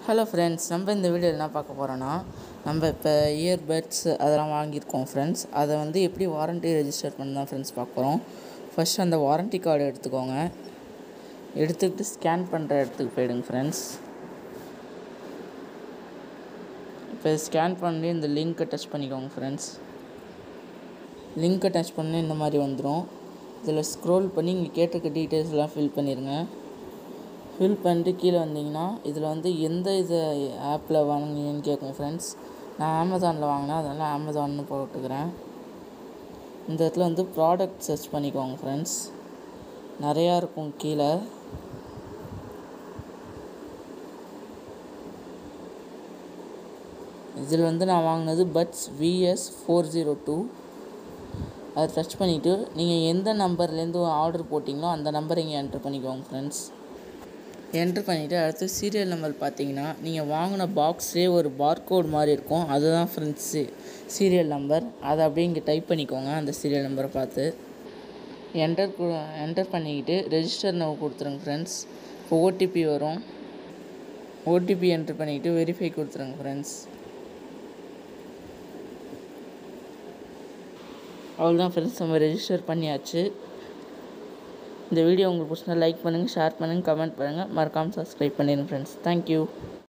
hello friends நம்ம இந்த வீடியோவில் என்ன பார்க்க போகிறோன்னா நம்ம இப்போ இயர்பட்ஸ் அதெல்லாம் வாங்கியிருக்கோம் ஃப்ரெண்ட்ஸ் அதை வந்து எப்படி வாரண்ட்டி ரெஜிஸ்டர் பண்ணி தான் ஃப்ரெண்ட்ஸ் பார்க்க போகிறோம் ஃபர்ஸ்ட் அந்த வாரண்ட்டி கார்டு எடுத்துக்கோங்க எடுத்துக்கிட்டு ஸ்கேன் பண்ணுற இடத்துக்கு போயிடுங்க ஃப்ரெண்ட்ஸ் இப்போ ஸ்கேன் பண்ணி இந்த லிங்க்கை டச் பண்ணிக்கோங்க ஃப்ரெண்ட்ஸ் லிங்க்கை டச் பண்ணி இந்த மாதிரி வந்துடும் இதில் ஸ்க்ரோல் பண்ணி இங்கே கேட்டிருக்க டீட்டெயில்ஸ்லாம் ஃபில் பண்ணிடுங்க ஃபில் பண்ணிட்டு கீழே வந்தீங்கன்னா இதில் வந்து எந்த இது ஆப்பில் வாங்கினீங்கன்னு கேட்கும் ஃப்ரெண்ட்ஸ் நான் அமேசானில் வாங்கினேன் அதனால் அமேசான்னு போட்டுக்கிறேன் இந்த இடத்துல வந்து ப்ராடக்ட் சர்ச் பண்ணிக்கோங்க ஃப்ரெண்ட்ஸ் நிறையா இருக்கும் கீழே இதில் வந்து நான் வாங்கினது buds V S four zero two அதை டச் பண்ணிவிட்டு நீங்கள் எந்த நம்பர்லேருந்து ஆர்டர் போட்டிங்களோ அந்த நம்பரை இங்கே என்ட்ரு பண்ணிக்கோங்க ஃப்ரெண்ட்ஸ் என்ட்ரு பண்ணிவிட்டு அடுத்து சீரியல் நம்பர் பார்த்தீங்கன்னா நீங்கள் வாங்கின பாக்ஸ்லேயே ஒரு பார்கோட் மாதிரி இருக்கும் அதுதான் ஃப்ரெண்ட்ஸு சீரியல் நம்பர் அதை அப்படியே இங்கே டைப் பண்ணிக்கோங்க அந்த சீரியல் நம்பரை பார்த்து என்டர் என்டர் பண்ணிக்கிட்டு ரெஜிஸ்டர் நவ் கொடுத்துருங்க ஃப்ரெண்ட்ஸ் இப்போ ஓடிபி வரும் ஓடிபி என்ட்ரு பண்ணிக்கிட்டு வெரிஃபை கொடுத்துருங்க ஃப்ரெண்ட்ஸ் அவ்வளோதான் ஃப்ரெண்ட்ஸ் நம்ம ரெஜிஸ்டர் பண்ணியாச்சு இந்த வீடியோ உங்களுக்கு பிடிச்சினா லைக் பண்ணுங்கள் ஷேர் பண்ணுங்கள் கமெண்ட் பண்ணுங்கள் மறக்காமல் சப்ஸ்கிரைப் பண்ணிடுங்க ஃப்ரெண்ட்ஸ் தேங்க்யூ